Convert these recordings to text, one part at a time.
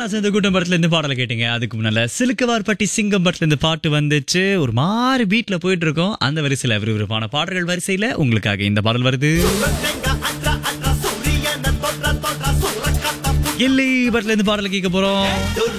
நான் சேர்ந்த கூட்டம் படத்துல இருந்து பாடலை கேட்டீங்க அதுக்கு முன்னால சிலுக்குவார்பட்டி சிங்கம் படத்துல இருந்து பாட்டு வந்துச்சு ஒரு மாதிரி பீட்ல போயிட்டு இருக்கோம் அந்த வரிசையில விறுவிறுப்பான பாடல்கள் வரிசையில உங்களுக்காக இந்த பாடல் வருது கில்லி படத்துல இருந்து பாடலை கேட்க போறோம்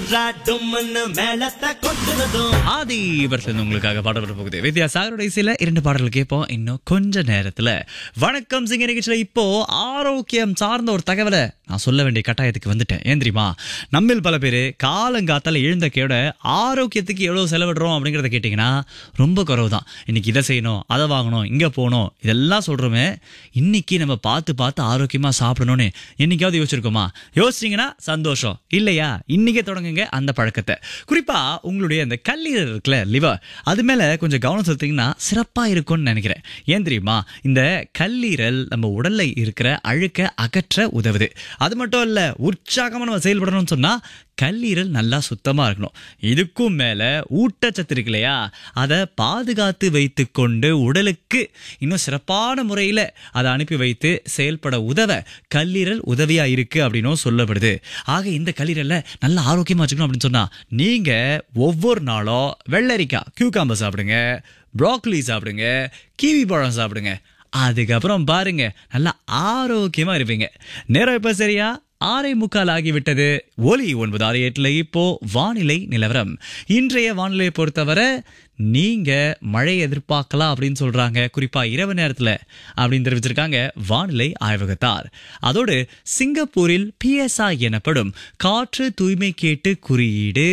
ஆதி படத்துல இருந்து உங்களுக்காக பாடல் வர போகுது வித்யாசாகரோட இசையில இரண்டு பாடல்கள் கேட்போம் இன்னும் கொஞ்ச நேரத்துல வணக்கம் சிங்க நிகழ்ச்சியில இப்போ ஆரோக்கியம் சார்ந்த ஒரு தகவலை நான் சொல்ல வேண்டிய கட்டாயத்துக்கு வந்துட்டேன் ஏன் தெரியுமா நம்மில் பல பேர் காலங்காத்தால எழுந்த கேட ஆரோக்கியத்துக்கு எவ்வளவு செலவிடுறோம் அப்படிங்கறத கேட்டீங்கன்னா ரொம்ப குறைவு தான் இன்னைக்கு இதை செய்யணும் அதை வாங்கணும் இங்க போகணும் இதெல்லாம் சொல்றோமே இன்னைக்கு நம்ம பார்த்து பார்த்து ஆரோக்கியமா சாப்பிடணும்னு என்னைக்காவது யோசிச்சிருக்கோமா யோசிச்சீங்கன்னா சந்தோஷம் இல்லையா இன்னைக்கே தொடங்குங்க அந்த பழக்கத்தை குறிப்பா உங்களுடைய அந்த கல்லீரல் இருக்குல்ல லிவர் அது மேல கொஞ்சம் கவனம் செலுத்தீங்கன்னா சிறப்பா இருக்கும்னு நினைக்கிறேன் ஏன் தெரியுமா இந்த கல்லீரல் நம்ம உடல்ல இருக்கிற அழுக்க அகற்ற உதவுது அது மட்டும் இல்ல உற்சாகமா நம்ம செயல்படணும்னு சொன்னா கல்லீரல் நல்லா சுத்தமா இருக்கணும் இதுக்கும் மேல ஊட்டச்சத்து இருக்கு இல்லையா அதை பாதுகாத்து வைத்து கொண்டு உடலுக்கு இன்னும் சிறப்பான முறையில அதை அனுப்பி வைத்து செயல்பட உதவ கல்லீரல் உதவியா இருக்கு அப்படின்னும் சொல்லப்படுது ஆக இந்த கல்லீரலை நல்லா ஆரோக்கியமா வச்சுக்கணும் அப்படின்னு சொன்னா நீங்க ஒவ்வொரு நாளும் வெள்ளரிக்காய் கியூகாம்பர் சாப்பிடுங்க ப்ராக்லி சாப்பிடுங்க கிவி பழம் சாப்பிடுங்க அதுக்கப்புறம் பாருங்க நல்லா ஆரோக்கியமா இருப்பீங்க நேரம் இப்ப சரியா ஆறே முக்கால் ஆகிவிட்டது ஒலி ஒன்பது ஆறு எட்டுல இப்போ வானிலை நிலவரம் இன்றைய வானிலையை பொறுத்தவரை நீங்க மழை எதிர்பார்க்கலாம் அப்படின்னு சொல்றாங்க குறிப்பா இரவு நேரத்துல அப்படின்னு தெரிவிச்சிருக்காங்க வானிலை ஆய்வகத்தார் அதோடு சிங்கப்பூரில் பிஎஸ்ஐ எனப்படும் காற்று தூய்மை கேட்டு குறியீடு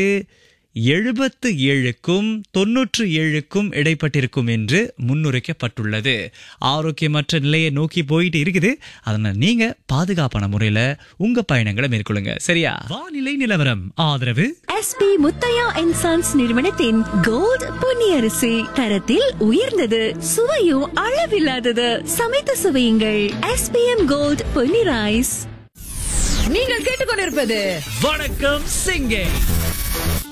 எழுபத்து ஏழுக்கும் தொன்னூற்று ஏழுக்கும் இடைப்பட்டிருக்கும் என்று முன்னுரைக்கப்பட்டுள்ளது ஆரோக்கியமற்ற நிலையை நோக்கி போயிட்டு இருக்குது அதனால நீங்க பாதுகாப்பான முறையில உங்க பயணங்களை மேற்கொள்ளுங்க சரியா வானிலை நிலவரம் ஆதரவு எஸ்பி முத்தையா அண்ட் சன்ஸ் நிறுவனத்தின் கோல்ட் பொன்னியரிசி தரத்தில் உயர்ந்தது சுவையும் அளவில்லாதது சமைத்து சுவையுங்கள் எஸ்பிஎம் கோல்ட் பொன்னி ரைஸ் நீங்கள் கேட்டுக்கொண்டிருப்பது வணக்கம் சிங்கே